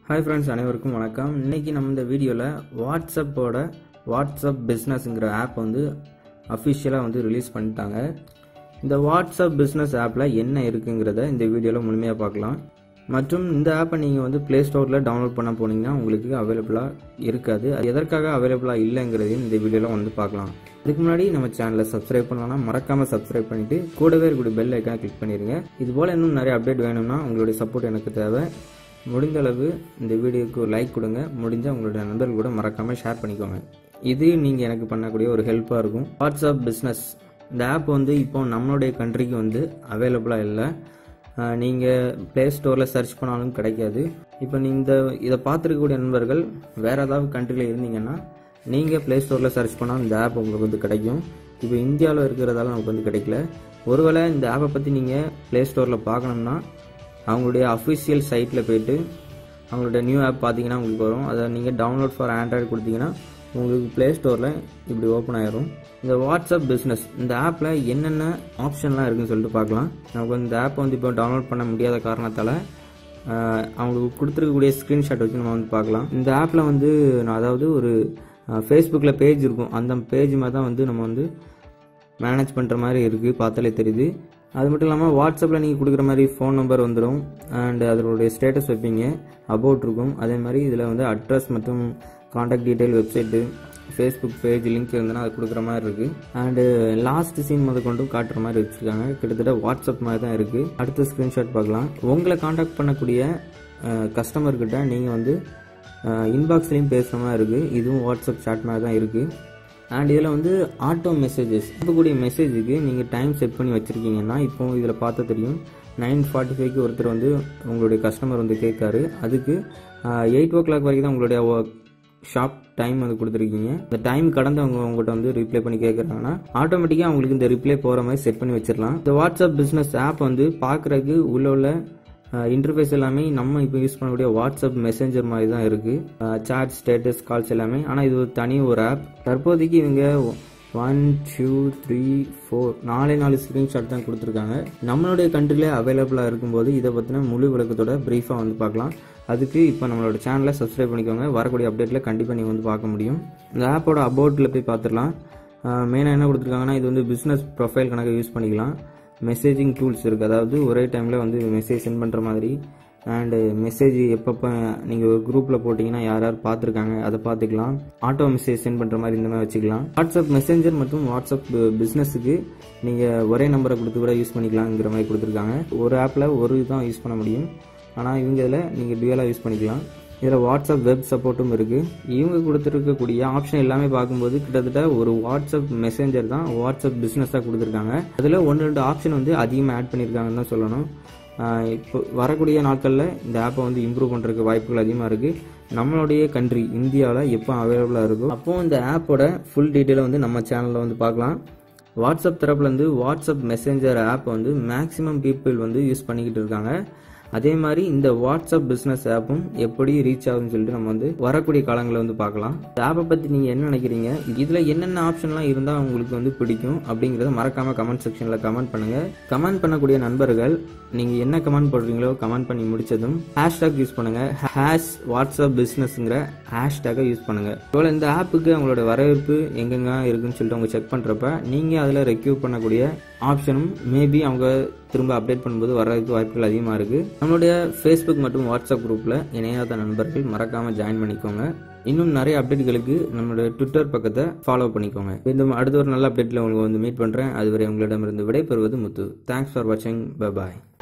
hi friends அனைவருக்கும் வணக்கம் இன்னைக்கு நம்ம இந்த வீடியோவில் வாட்ஸ்அப்போட வாட்ஸ்அப் பிஸ்னஸ்ங்கிற ஆப் வந்து அஃபிஷியலாக வந்து ரிலீஸ் பண்ணிட்டாங்க இந்த வாட்ஸ்அப் பிஸ்னஸ் ஆப்பில் என்ன இருக்குங்கிறத இந்த வீடியோவில் முழுமையாக பார்க்கலாம் மற்றும் இந்த ஆப்பை நீங்கள் வந்து ப்ளே ஸ்டோரில் டவுன்லோட் பண்ண போனீங்கன்னா உங்களுக்கு அவைலபிளாக இருக்காது அது எதற்காக அவைலபிளாக இல்லைங்கிறதையும் இந்த வீடியோவில் வந்து பார்க்கலாம் இதுக்கு முன்னாடி நம்ம சேனலை சப்ஸ்கிரைப் பண்ணலாம் மறக்காமல் சப்ஸ்கிரைப் பண்ணிவிட்டு கூடவே இருக்கக்கூடிய பெல் ஐக்கான கிளிக் பண்ணிடுங்க இது போல் இன்னும் நிறைய அப்டேட் வேணும்னா உங்களுடைய சப்போர்ட் எனக்கு தேவை முடிந்த அளவு இந்த வீடியோக்கு ஒரு லைக் கொடுங்க முடிஞ்ச உங்களுடைய நண்பர்கள் கூட மறக்காமல் ஷேர் பண்ணிக்கோங்க இது நீங்கள் எனக்கு பண்ணக்கூடிய ஒரு ஹெல்ப்பாக இருக்கும் வாட்ஸ்அப் பிஸ்னஸ் இந்த ஆப் வந்து இப்போ நம்மளுடைய கண்ட்ரிக்கு வந்து அவைலபிளாக இல்லை நீங்கள் ப்ளே ஸ்டோரில் சர்ச் பண்ணாலும் கிடைக்காது இப்போ நீங்கள் இந்த இதை பார்த்துருக்கக்கூடிய நண்பர்கள் வேறு ஏதாவது கண்ட்ரியில் இருந்தீங்கன்னா நீங்கள் ப்ளே ஸ்டோரில் சர்ச் பண்ணால் இந்த ஆப் உங்களுக்கு வந்து கிடைக்கும் இப்போ இந்தியாவில் இருக்கிறதால நமக்கு வந்து கிடைக்கல ஒருவேளை இந்த ஆப்பை பற்றி நீங்கள் ப்ளே ஸ்டோரில் பார்க்கணும்னா அவங்களுடைய அஃபிஷியல் சைட்டில் போயிட்டு அவங்களுடைய நியூ ஆப் பார்த்தீங்கன்னா உங்களுக்கு வரும் அதை நீங்கள் டவுன்லோட் ஃபார் ஆண்ட்ராய்டு கொடுத்தீங்கன்னா உங்களுக்கு ப்ளே ஸ்டோரில் இப்படி ஓப்பன் ஆயிரும் இந்த வாட்ஸ்அப் பிஸ்னஸ் இந்த ஆப்பில் என்னென்ன ஆப்ஷன்லாம் இருக்குன்னு சொல்லிட்டு பார்க்கலாம் நமக்கு இந்த ஆப்பை வந்து இப்போ டவுன்லோட் பண்ண முடியாத காரணத்தால் அவங்களுக்கு கொடுத்துருக்கக்கூடிய ஸ்க்ரீன்ஷாட் வச்சு நம்ம வந்து பார்க்கலாம் இந்த ஆப்பில் வந்து நான் அதாவது ஒரு ஃபேஸ்புக்கில் பேஜ் இருக்கும் அந்த பேஜ் மாதிரி தான் வந்து நம்ம வந்து மேனேஜ் பண்ணுற மாதிரி இருக்குது பார்த்தாலே தெரியுது அது மட்டும் இல்லாமல் வாட்ஸ்அப்பில் நீங்கள் கொடுக்குற மாதிரி ஃபோன் நம்பர் வந்துடும் அண்ட் அதனுடைய ஸ்டேட்டஸ் வைப்பீங்க அபவுட் இருக்கும் அதே மாதிரி இதில் வந்து அட்ரஸ் மற்றும் contact detail website Facebook page link இருந்ததுன்னா அது கொடுக்குற மாதிரி இருக்குது அண்டு லாஸ்ட் சீன் முத கொண்டும் காட்டுற மாதிரி வச்சுருக்காங்க கிட்டத்தட்ட வாட்ஸ்அப் மாதிரி தான் இருக்குது அடுத்த ஸ்க்ரீன்ஷாட் பார்க்கலாம் உங்களை காண்டாக்ட் பண்ணக்கூடிய கஸ்டமர்கிட்ட நீங்கள் வந்து இன்பாக்ஸ்லேயும் பேசுகிற மாதிரி இருக்குது இதுவும் வாட்ஸ்அப் சாட் மாதிரி தான் இருக்குது அண்ட் இதில் வந்து ஆட்டோ மெசேஜஸ் அனுப்பக்கூடிய மெசேஜுக்கு நீங்கள் டைம் செட் பண்ணி வச்சுருக்கீங்கன்னா இப்போ இதில் பார்த்தா தெரியும் நைன் ஃபார்ட்டி ஃபைவ்க்கு ஒருத்தர் வந்து உங்களுடைய கஸ்டமர் வந்து கேட்காரு அதுக்கு எயிட் ஓ கிளாக் வரைக்கும் தான் உங்களுடைய ஷாப் டைம் வந்து கொடுத்துருக்கீங்க இந்த டைம் கடந்து அவங்க உங்கள்கிட்ட வந்து ரிப்ளை பண்ணி கேட்குறாங்கன்னா ஆட்டோமேட்டிக்காக அவங்களுக்கு இந்த ரிப்ளை போகிற மாதிரி செட் பண்ணி வச்சிடலாம் இந்த வாட்ஸ்அப் பிஸ்னஸ் ஆப் வந்து பார்க்குறதுக்கு உள்ள உள்ள இன்டர்ஃபேஸ் எல்லாமே நம்ம இப்போ யூஸ் பண்ணக்கூடிய வாட்ஸ்அப் மெசேஞ்சர் மாதிரி தான் இருக்குது சாட் ஸ்டேட்டஸ் கால்ஸ் எல்லாமே ஆனால் இது ஒரு தனி ஒரு ஆப் தற்போதைக்கு இவங்க ஒன் டூ த்ரீ ஃபோர் நாலே நாலு ஸ்க்ரீன்ஷாட் தான் கொடுத்துருக்காங்க நம்மளுடைய கண்ட்ரிலே அவைலபிளாக இருக்கும்போது இதை பற்றின முழு விளக்கத்தோட ப்ரீஃபாக வந்து பார்க்கலாம் அதுக்கு இப்போ நம்மளோட சேனலை சப்ஸ்கிரைப் பண்ணிக்கோங்க வரக்கூடிய அப்டேட்டில் கண்டிப்பாக நீங்கள் வந்து பார்க்க முடியும் இந்த ஆப்போட அபவுட்டில் போய் பார்த்துடலாம் மெயினாக என்ன கொடுத்துருக்காங்கன்னா இது வந்து பிஸ்னஸ் ப்ரொஃபைல் கணக்கு யூஸ் பண்ணிக்கலாம் மெசேஜிங் டூல்ஸ் இருக்குது அதாவது ஒரே டைமில் வந்து மெசேஜ் சென்ட் பண்ணுற மாதிரி அண்டு மெசேஜ் எப்பப்போ நீங்கள் ஒரு குரூப்பில் போட்டிங்கன்னா யார் யார் பார்த்துருக்காங்க அதை பார்த்துக்கலாம் ஆட்டோ மெசேஜ் சென்ட் பண்ணுற மாதிரி இந்த மாதிரி வச்சுக்கலாம் வாட்ஸ்அப் மெசேஞ்சர் மற்றும் வாட்ஸ்அப் பிஸ்னஸுக்கு நீங்கள் ஒரே நம்பரை கொடுத்து கூட யூஸ் பண்ணிக்கலாங்கிற மாதிரி கொடுத்துருக்காங்க ஒரு ஆப்பில் ஒரு தான் யூஸ் பண்ண முடியும் ஆனால் இவங்க இதில் நீங்கள் டுவலாக யூஸ் பண்ணிக்கலாம் இதில் வாட்ஸ்அப் வெப் சப்போர்ட்டும் இருக்குது இவங்க கொடுத்துருக்கக்கூடிய ஆப்ஷன் எல்லாமே பார்க்கும்போது கிட்டத்தட்ட ஒரு வாட்ஸ்அப் மெசேஞ்சர் தான் வாட்ஸ்அப் பிஸ்னஸாக கொடுத்துருக்காங்க அதில் ஒன்று ரெண்டு ஆப்ஷன் வந்து அதிகமாக ஆட் பண்ணியிருக்காங்கன்னு தான் சொல்லணும் இப்போ வரக்கூடிய நாட்களில் இந்த ஆப்பை வந்து இம்ப்ரூவ் பண்ணுறதுக்கு வாய்ப்புகள் அதிகமாக இருக்குது நம்மளுடைய கண்ட்ரி இந்தியாவில் எப்போ அவைலபிளாக இருக்கும் அப்போது இந்த ஆப்போட ஃபுல் டீட்டெயிலை வந்து நம்ம சேனலில் வந்து பார்க்கலாம் வாட்ஸ்அப் தரப்புலேருந்து வாட்ஸ்அப் மெசேஞ்சர் ஆப் வந்து மேக்ஸிமம் பீப்புள் வந்து யூஸ் பண்ணிக்கிட்டு இருக்காங்க அதே மாதிரி இந்த வாட்ஸ்அப் பிஸ்னஸ் ஆப்பும் எப்படி ரீச் ஆகுதுன்னு சொல்லிட்டு நம்ம வந்து வரக்கூடிய காலங்களில் வந்து பார்க்கலாம் இந்த ஆப்பை பற்றி நீங்கள் என்ன நினைக்கிறீங்க இதில் என்னென்ன ஆப்ஷன்லாம் இருந்தால் உங்களுக்கு வந்து பிடிக்கும் அப்படிங்கிறத மறக்காமல் கமெண்ட் செக்ஷனில் கமெண்ட் பண்ணுங்கள் கமெண்ட் பண்ணக்கூடிய நண்பர்கள் நீங்கள் என்ன கமெண்ட் போடுறீங்களோ கமெண்ட் பண்ணி முடிச்சதும் ஹேஷ்டாக் யூஸ் பண்ணுங்கள் ஹேஷ் வாட்ஸ்அப் பிஸ்னஸ்ங்கிற ஹேஷ்டாகை யூஸ் பண்ணுங்கள் இவ்வளோ இந்த ஆப்புக்கு அவங்களோட வரவேற்பு எங்கெங்க இருக்குன்னு சொல்லிட்டு அவங்க செக் பண்ணுறப்ப நீங்கள் அதில் ரெக்யூ பண்ணக்கூடிய ஆப்ஷனும் மேபி அவங்க திரும்ப அப்டேட் பண்ணும்போது வர்றதுக்கு வாய்ப்புகள் அதிகமாக இருக்குது நம்மளுடைய ஃபேஸ்புக் மற்றும் வாட்ஸ்அப் குரூப்பில் இணையாத நண்பர்கள் மறக்காமல் ஜாயின் பண்ணிக்கோங்க இன்னும் நிறைய அப்டேட்களுக்கு நம்மளோட ட்விட்டர் பக்கத்தை ஃபாலோ பண்ணிக்கோங்க இந்த அடுத்த ஒரு நல்ல அப்டேட்டில் உங்களுக்கு வந்து மீட் பண்ணுறேன் அதுவரை உங்களிடமிருந்து விடைபெறுவது முத்து தேங்க்ஸ் ஃபார் வாட்சிங் பாய்